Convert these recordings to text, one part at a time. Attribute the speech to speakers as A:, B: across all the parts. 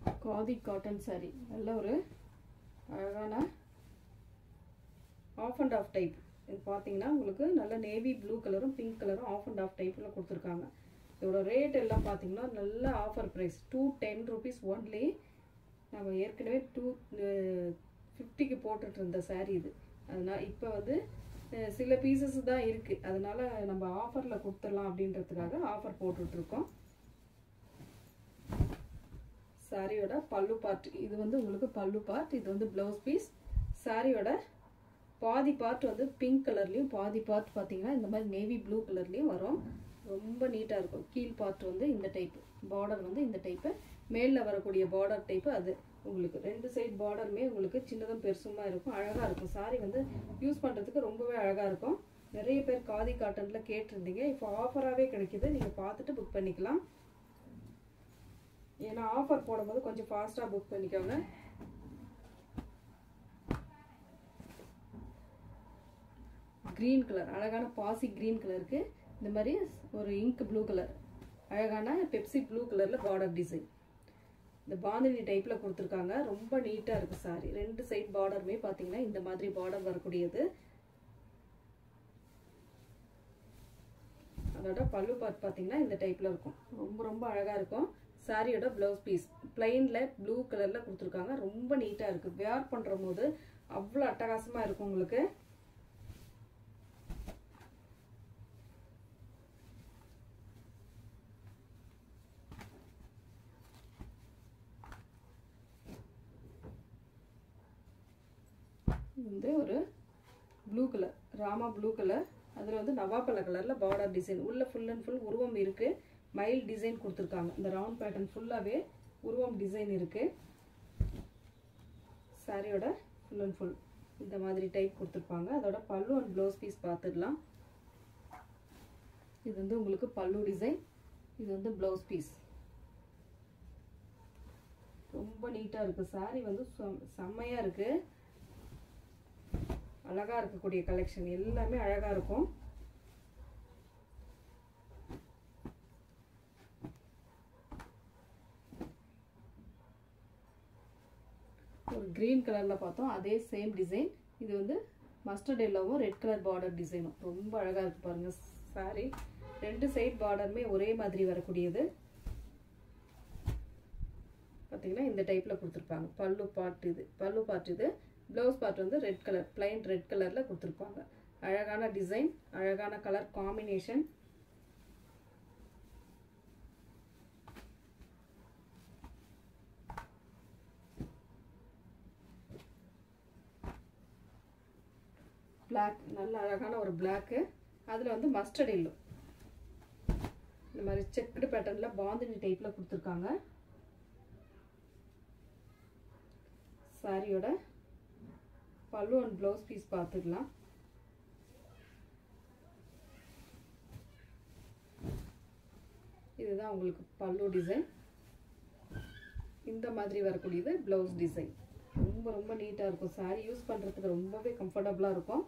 A: khadi cotton saree நல்ல ஒரு அழகான ஆஃப் அண்ட் ஆஃப் டைப் இது பார்த்தீங்கன்னா உங்களுக்கு நல்ல நேவி ப்ளூ கலரும் பிங்க் கலரும் ஆஃப் அண்ட் ஆஃப் டைப்பில் கொடுத்துருக்காங்க இதோட ரேட் எல்லாம் பார்த்தீங்கன்னா நல்ல offer price two ten rupees only நம்ம ஏற்கனவே டூ ஃபிஃப்டிக்கு போட்டுட்டு இருந்த saree இது அதனால் இப்போ வந்து அஹ், சில பீசஸ் தான் இருக்குது அதனால நம்ம ஆஃபரில் கொடுத்துடலாம் அப்படின்றதுக்காக ஆஃபர் போட்டுட்ருக்கோம் சாரியோட பல்லு பார்ட் இது வந்து உங்களுக்கு பல்லு பார்ட் இது வந்து ப்ளவுஸ் பீஸ் சாரியோட பாதி பார்ட் வந்து பிங்க் கலர்லேயும் பாதி பார்ட் பார்த்தீங்கன்னா இந்த மாதிரி நேவி ப்ளூ கலர்லேயும் வரும் ரொம்ப நீட்டாக இருக்கும் கீழ் பார்ட் வந்து இந்த டைப்பு பார்டர் வந்து இந்த டைப்பு மேலில் வரக்கூடிய பார்டர் டைப்பு அது உங்களுக்கு ரெண்டு சைடு பார்டருமே உங்களுக்கு சின்னதும் பெருசுமா இருக்கும் அழகாக இருக்கும் சாரி வந்து யூஸ் பண்ணுறதுக்கு ரொம்பவே அழகாக இருக்கும் நிறைய பேர் காதி காட்டனில் கேட்டிருந்தீங்க இப்போ ஆஃபராகவே கிடைக்குது நீங்கள் பார்த்துட்டு புக் பண்ணிக்கலாம் ஏன்னா ஆஃபர் போடும்போது கொஞ்சம் ஃபாஸ்ட்டாக புக் பண்ணிக்கோங்க க்ரீன் கலர் அழகான பாசி க்ரீன் கலருக்கு இந்த மாதிரி ஒரு இங்க் ப்ளூ கலர் அழகான பெப்சி ப்ளூ கலரில் பார்டர் டிசைன் இந்த பாந்தினி டைப்பில் கொடுத்துருக்காங்க ரொம்ப நீட்டாக இருக்குது சாரி ரெண்டு சைட் பார்டருமே பார்த்தீங்கன்னா இந்த மாதிரி பார்டர் வரக்கூடியது அதோட பல்லு பார்ட் பார்த்தீங்கன்னா இந்த டைப்பில் இருக்கும் ரொம்ப ரொம்ப அழகாக இருக்கும் சாரியோட ப்ளவுஸ் பீஸ் பிளைனில் ப்ளூ கலரில் கொடுத்துருக்காங்க ரொம்ப நீட்டாக இருக்குது வேர் பண்ணுற போது அவ்வளோ அட்டகாசமாக இருக்கும் உங்களுக்கு இது வந்து ஒரு blue colour Rama blue colour அதில் வந்து நவாப்பழ கலரில் பார்டர் டிசைன் உள்ள ஃபுல் அண்ட் ஃபுல் உருவம் இருக்குது மைல் டிசைன் கொடுத்துருக்காங்க இந்த ரவுண்ட் பேட்டர்ன் ஃபுல்லாகவே உருவம் டிசைன் இருக்குது சாரியோட ஃபுல் அண்ட் ஃபுல் இந்த மாதிரி டைப் கொடுத்துருப்பாங்க அதோட பல்லு அண்ட் ப்ளவுஸ் பீஸ் பார்த்துடலாம் இது வந்து உங்களுக்கு பல்லு டிசைன் இது வந்து ப்ளவுஸ் பீஸ் ரொம்ப நீட்டாக இருக்குது சாரி வந்து செம்மையாக இருக்குது அழகாக இருக்கக்கூடிய கலெக்ஷன் எல்லாமே அழகாக இருக்கும் ஒரு க்ரீன் கலரில் பார்த்தோம் அதே சேம் டிசைன் இது வந்து மஸ்டர்ட் எல்லோவும் ரெட் கலர் பார்டர் டிசைனும் ரொம்ப அழகாக இருக்குது பாருங்கள் சாரி ரெண்டு சைட் பார்டருமே ஒரே மாதிரி வரக்கூடியது பார்த்தீங்கன்னா இந்த டைப்பில் கொடுத்துருப்பாங்க பல்லு பார்ட் இது பல்லு பார்ட் இது ப்ளவுஸ் பார்ட் வந்து ரெட் கலர் பிளைன் ரெட் கலரில் கொடுத்துருப்பாங்க அழகான டிசைன் அழகான கலர் காம்பினேஷன் பிளாக் நல்ல அழகான ஒரு பிளாக்கு அதில் வந்து மஸ்டர்ட் எல்லோ இந்த மாதிரி செக்குடு பேட்டர்னில் பாந்தினி டைப்பில் கொடுத்துருக்காங்க சாரியோட பல்லு அண்ட் ப்ளவுஸ் பீஸ் பார்த்துக்கலாம் இதுதான் உங்களுக்கு பல்லு டிசைன் இந்த மாதிரி வரக்கூடியது ப்ளவுஸ் டிசைன் ரொம்ப ரொம்ப நீட்டாக இருக்கும் சாரி யூஸ் பண்ணுறதுக்கு ரொம்பவே கம்ஃபர்டபுளாக இருக்கும்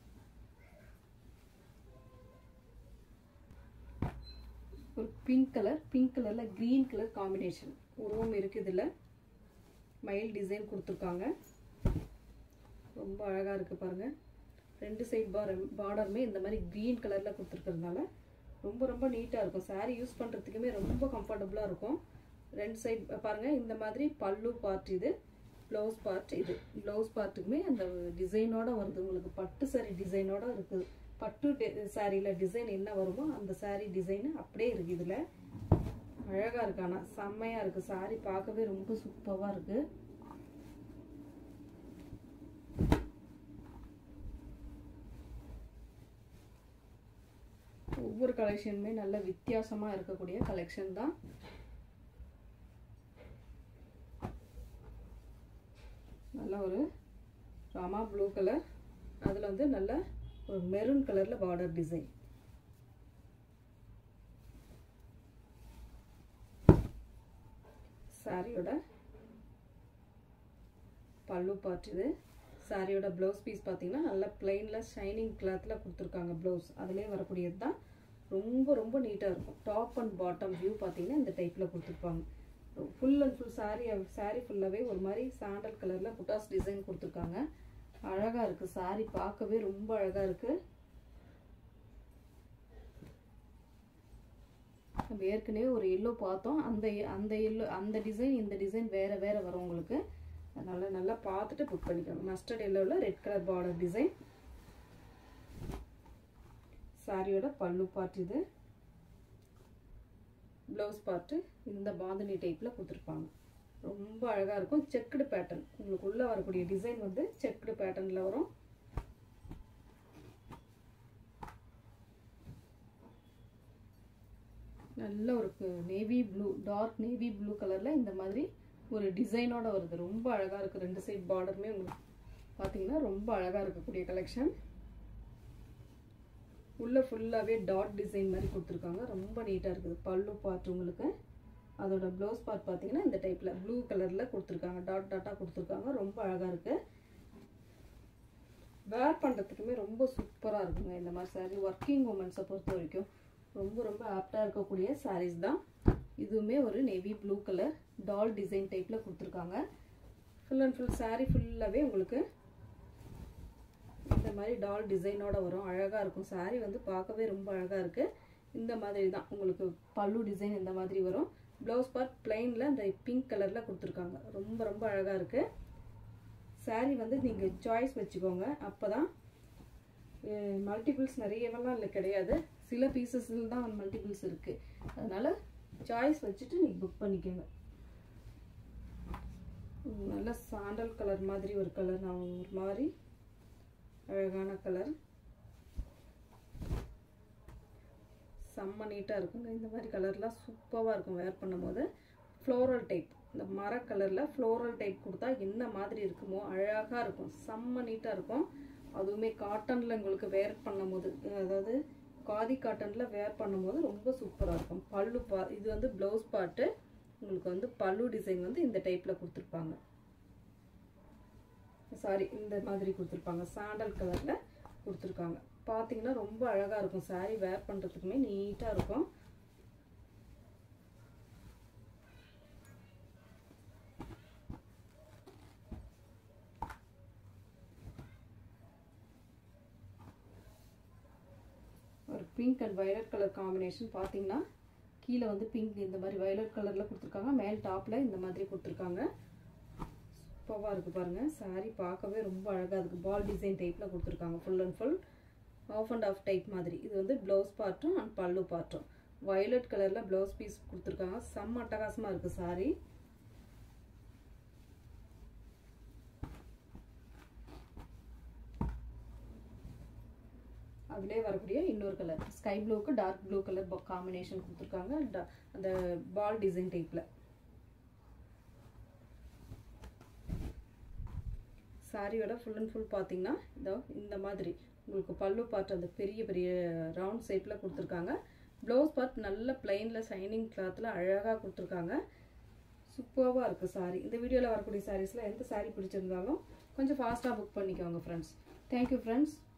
A: ஒரு பிங்க் கலர் பிங்க் கலரில் க்ரீன் கலர் காம்பினேஷன் உருவம் இருக்குது இதில் மயில் டிசைன் கொடுத்துருக்காங்க ரொம்ப அழகாக இருக்குது பாருங்கள் ரெண்டு சைட் பார் பார்டருமே இந்த மாதிரி க்ரீன் கலரில் கொடுத்துருக்கறதுனால ரொம்ப ரொம்ப நீட்டாக இருக்கும் சாரீ யூஸ் பண்ணுறதுக்குமே ரொம்ப கம்ஃபர்டபுளாக இருக்கும் ரெண்டு சைட் பாருங்கள் இந்த மாதிரி பல்லு பார்ட் இது ப்ளவுஸ் பார்ட் இது ப்ளவுஸ் பார்ட்டுக்குமே அந்த டிசைனோட வருது உங்களுக்கு பட்டு சாரி டிசைனோட இருக்குது பட்டு சாரியில் டிசைன் என்ன வருமோ அந்த சாரீ டிசைனு அப்படியே இருக்குது இதில் அழகாக இருக்கு ஆனால் செம்மையாக இருக்குது சாரி பார்க்கவே ரொம்ப சூப்பராக இருக்குது ஒவ்வொரு கலெக்ஷனுமே நல்ல வித்தியாசமாக இருக்கக்கூடிய கலெக்ஷன் தான் நல்ல ஒரு ராமா ப்ளூ கலர் அதில் வந்து நல்ல ஒரு மெரூன் கலரில் பார்டர் டிசைன் சாரியோட பல்லு பார்ட் இது சாரியோட ப்ளவுஸ் பீஸ் பார்த்தீங்கன்னா நல்லா பிளெயினில் ஷைனிங் கிளாத்தில் கொடுத்துருக்காங்க ப்ளவுஸ் அதுலேயே வரக்கூடியது தான் ரொம்ப ரொம்ப நீட்டாக இருக்கும் டாப் அண்ட் பாட்டம் வியூ பார்த்தீங்கன்னா இந்த டைப்பில் கொடுத்துருப்பாங்க full and full sari sari ஃபுல்லாகவே ஒரு மாதிரி சாண்டல் கலரில் புட்டாஸ் டிசைன் கொடுத்துருக்காங்க அழகாக இருக்குது சாரீ பார்க்கவே ரொம்ப அழகாக இருக்குது நம்ம ஏற்கனவே ஒரு எல்லோ பார்த்தோம் அந்த அந்த எல்லோ அந்த டிசைன் இந்த டிசைன் வேறு வேறு வரும் உங்களுக்கு அதனால் நல்லா பார்த்துட்டு புக் பண்ணிக்கோங்க மஸ்டர்ட் எல்லோவில் ரெட் கலர் பார்டர் டிசைன் சாரியோட பல்லு பார்ட் இது ப்ளவுஸ் பார்ட்டு இந்த பாந்தனி டைப்பில் கொடுத்துருப்பாங்க ரொம்ப அழகாக இருக்கும் செக்குடு பேட்டர்ன் உங்களுக்கு உள்ளே வரக்கூடிய டிசைன் வந்து செக்குடு பேட்டர்னில் வரும் நல்ல ஒரு navy blue dark navy blue கலரில் இந்த மாதிரி ஒரு டிசைனோட வருது ரொம்ப அழகாக இருக்குது ரெண்டு சைட் பார்டருமே உங்களுக்கு பார்த்தீங்கன்னா ரொம்ப அழகாக இருக்கக்கூடிய கலெக்ஷன் உள்ளே ஃபுல்லாகவே டாட் டிசைன் மாதிரி கொடுத்துருக்காங்க ரொம்ப நீட்டாக இருக்குது பல்லு பார்ட் உங்களுக்கு அதோட ப்ளவுஸ் பார்ட் பார்த்தீங்கன்னா இந்த டைப்பில் ப்ளூ கலரில் கொடுத்துருக்காங்க டாட் டாட்டாக கொடுத்துருக்காங்க ரொம்ப அழகாக இருக்குது வேர் பண்ணுறதுக்குமே ரொம்ப சூப்பராக இருக்குங்க இந்த மாதிரி சாரீ ஒர்க்கிங் உமன்ஸை பொறுத்த வரைக்கும் ரொம்ப ரொம்ப ஆப்டாக இருக்கக்கூடிய சாரீஸ் தான் இதுவுமே ஒரு navy blue colour doll design டைப்பில் கொடுத்துருக்காங்க ஃபுல் அண்ட் ஃபுல் சாரீ ஃபுல்லாகவே உங்களுக்கு இந்த மாதிரி டால் டிசைனோட வரும் அழகாக இருக்கும் சாரீ வந்து பார்க்கவே ரொம்ப அழகாக இருக்குது இந்த மாதிரி தான் உங்களுக்கு பல்லு டிசைன் இந்த மாதிரி வரும் ப்ளவுஸ் பார்ட் பிளைனில் இந்த பிங்க் கலரில் கொடுத்துருக்காங்க ரொம்ப ரொம்ப அழகாக இருக்குது சாரீ வந்து நீங்கள் சாய்ஸ் வச்சுக்கோங்க அப்போ தான் மல்டிபிள்ஸ் நிறையவெல்லாம் இல்லை கிடையாது சில பீசஸில் தான் மல்டிபிள்ஸ் இருக்குது அதனால் சாய்ஸ் வச்சுட்டு நீங்கள் புக் பண்ணிக்கோங்க நல்ல சாண்டல் கலர் மாதிரி ஒரு கலர் நான் ஒரு மாதிரி அழகான கலர் செம்ம நீட்டாக இருக்குங்க இந்த மாதிரி கலர்லாம் சூப்பராக இருக்கும் வேர் பண்ணும்போது ஃப்ளோரல் டைப் இந்த மர கலரில் ஃப்ளோரல் டைப் கொடுத்தா என்ன மாதிரி இருக்குமோ அழகாக இருக்கும் செம்ம நீட்டாக இருக்கும் அதுவுமே காட்டனில் உங்களுக்கு வேர் பண்ணும்போது அதாவது காதி காட்டனில் வேர் பண்ணும்போது ரொம்ப சூப்பராக இருக்கும் பல்லு பா இது வந்து ப்ளவுஸ் பார்ட்டு உங்களுக்கு வந்து பல்லு டிசைன் வந்து இந்த டைப்பில் கொடுத்துருப்பாங்க சாரி இந்த மாதிரி கொடுத்துருப்பாங்க சாண்டல் கலரில் கொடுத்துருக்காங்க பார்த்தீங்கன்னா ரொம்ப அழகாக இருக்கும் சாரீ வேர் பண்ணுறதுக்குமே நீட்டாக இருக்கும் ஒரு pink and violet colour combination பார்த்தீங்கன்னா கீழே வந்து பிங்க் இந்த மாதிரி வயலட் கலரில் கொடுத்துருக்காங்க மேல் டாப்பில் இந்த மாதிரி கொடுத்துருக்காங்க சூப்பராக இருக்குது பாருங்கள் சாரீ பார்க்கவே ரொம்ப அழகாக இருக்குது பால் டிசைன் டைப்பில் கொடுத்துருக்காங்க full and full half and half type மாதிரி இது வந்து ப்ளவுஸ் பார்ட்டும் அண்ட் பல்லு பார்ட்டும் வயலட் கலரில் ப்ளவுஸ் பீஸ் கொடுத்துருக்காங்க செம்ம அட்டகாசமாக இருக்குது சாரீ அதிலே வரக்கூடிய இன்னொரு கலர் ஸ்கை ப்ளூக்கு டார்க் ப்ளூ கலர் காம்பினேஷன் கொடுத்துருக்காங்க அந்த பால் டிசைன் டைப்பில் சாரியோட ஃபுல் அண்ட் ஃபுல் பார்த்தீங்கன்னா இதோ இந்த மாதிரி உங்களுக்கு பல்லு பார்ட் அந்த பெரிய பெரிய ரவுண்ட் ஷேப்பில் கொடுத்துருக்காங்க ப்ளவுஸ் பார்ட் நல்ல பிளைனில் ஷைனிங் கிளாத்தில் அழகாக கொடுத்துருக்காங்க சூப்பராக இருக்குது சாரி இந்த வீடியோவில் வரக்கூடிய சாரீஸில் எந்த சாரீ பிடிச்சிருந்தாலும் கொஞ்சம் ஃபாஸ்ட்டாக புக் பண்ணிக்கோங்க ஃப்ரெண்ட்ஸ் தேங்க்யூ ஃப்ரெண்ட்ஸ்